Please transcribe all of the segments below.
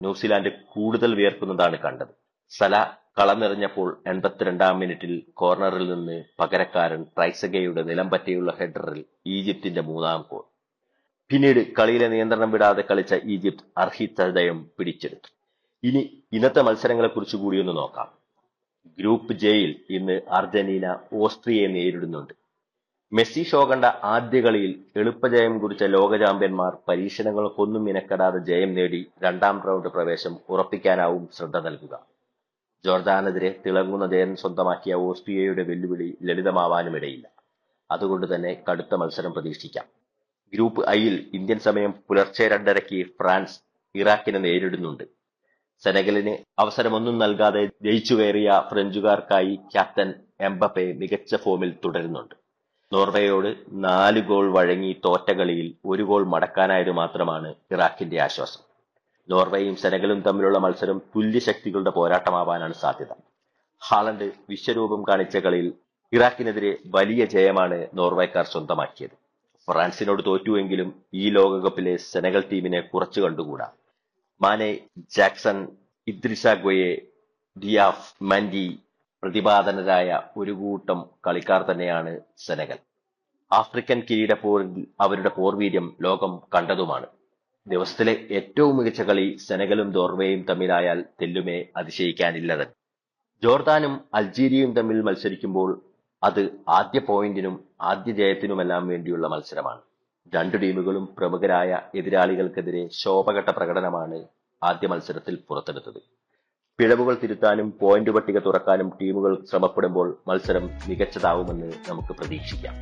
New Zealand കൂടുതൽ വിയർക്കുന്നതാണ് കണ്ടത് സല കളമെറിഞ്ഞപ്പോൾ എൺപത്തിരണ്ടാം മിനിറ്റിൽ കോർണറിൽ നിന്ന് പകരക്കാരൻ ട്രൈസഗയുടെ നിലം പറ്റിയുള്ള ഹെഡറിൽ ഈജിപ്തിന്റെ മൂന്നാം ഗോൾ പിന്നീട് കളിയിലെ നിയന്ത്രണം വിടാതെ കളിച്ച ഈജിപ്ത് അർഹിതയം പിടിച്ചെടുത്തു ഇനി ഇന്നത്തെ മത്സരങ്ങളെക്കുറിച്ച് കൂടി ഒന്ന് നോക്കാം ഗ്രൂപ്പ് ജെയിൽ ഇന്ന് അർജന്റീന ഓസ്ട്രിയയെ നേരിടുന്നുണ്ട് മെസ്സി ഷോ കണ്ട ആദ്യ കളിയിൽ എളുപ്പജയം കുറിച്ച ലോക ചാമ്പ്യന്മാർ പരീക്ഷണങ്ങൾക്കൊന്നും മിനക്കെടാതെ ജയം നേടി രണ്ടാം റൗണ്ട് പ്രവേശം ഉറപ്പിക്കാനാവും ശ്രദ്ധ നൽകുക ജോർദാനെതിരെ തിളങ്ങുന്ന ജയം സ്വന്തമാക്കിയ ഓസ്ട്രിയയുടെ വെല്ലുവിളി ലളിതമാവാനുമിടയില്ല അതുകൊണ്ട് തന്നെ കടുത്ത മത്സരം പ്രതീക്ഷിക്കാം ഗ്രൂപ്പ് ഐയിൽ ഇന്ത്യൻ സമയം പുലർച്ചെ രണ്ടരയ്ക്ക് ഫ്രാൻസ് ഇറാഖിനെ നേരിടുന്നുണ്ട് സെനഗലിന് അവസരമൊന്നും നൽകാതെ ജയിച്ചു കയറിയ ഫ്രഞ്ചുകാർക്കായി ക്യാപ്റ്റൻ എംബപ്പെ മികച്ച ഫോമിൽ തുടരുന്നുണ്ട് നോർവേയോട് നാല് ഗോൾ വഴങ്ങി തോറ്റ കളിയിൽ ഒരു ഗോൾ മടക്കാനായത് മാത്രമാണ് ഇറാഖിന്റെ ആശ്വാസം നോർവേയും സെനഗലും തമ്മിലുള്ള മത്സരം തുല്യശക്തികളുടെ പോരാട്ടമാവാനാണ് സാധ്യത ഹാളണ്ട് വിശ്വരൂപം കാണിച്ച കളിയിൽ ഇറാഖിനെതിരെ വലിയ ജയമാണ് നോർവേക്കാർ സ്വന്തമാക്കിയത് ഫ്രാൻസിനോട് തോറ്റുവെങ്കിലും ഈ ലോകകപ്പിലെ സെനഗൽ ടീമിനെ കുറച്ചു കണ്ടുകൂടാ മാനെ ജാക്സൺ ഇദ്രിസ ഗൊയെ ഡിയാഫ് മൻഡി പ്രതിപാദനരായ ഒരു കൂട്ടം കളിക്കാർ തന്നെയാണ് സെനഗൽ ആഫ്രിക്കൻ കിരീട പോരിൽ അവരുടെ പോർവീര്യം ലോകം കണ്ടതുമാണ് ദിവസത്തിലെ ഏറ്റവും മികച്ച കളി സെനഗലും നോർവേയും തമ്മിലായാൽ തെല്ലുമേ അതിശയിക്കാനില്ലത് ജോർദാനും അൾജീരിയയും തമ്മിൽ മത്സരിക്കുമ്പോൾ അത് ആദ്യ പോയിന്റിനും ആദ്യ ജയത്തിനുമെല്ലാം വേണ്ടിയുള്ള മത്സരമാണ് രണ്ടു ടീമുകളും പ്രമുഖരായ എതിരാളികൾക്കെതിരെ ശോഭഘട്ട പ്രകടനമാണ് ആദ്യ മത്സരത്തിൽ പുറത്തെടുത്തത് പിഴവുകൾ തിരുത്താനും പോയിന്റ് പട്ടിക തുറക്കാനും ടീമുകൾ ശ്രമപ്പെടുമ്പോൾ മത്സരം മികച്ചതാവുമെന്ന് നമുക്ക് പ്രതീക്ഷിക്കാം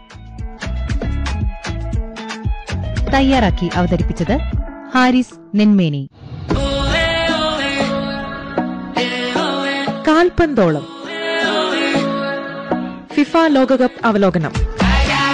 തയ്യാറാക്കി അവതരിപ്പിച്ചത് ഹാരിസ് നെന്മേനി കാൽപന്തോളം ഫിഫ ലോകകപ്പ് അവലോകനം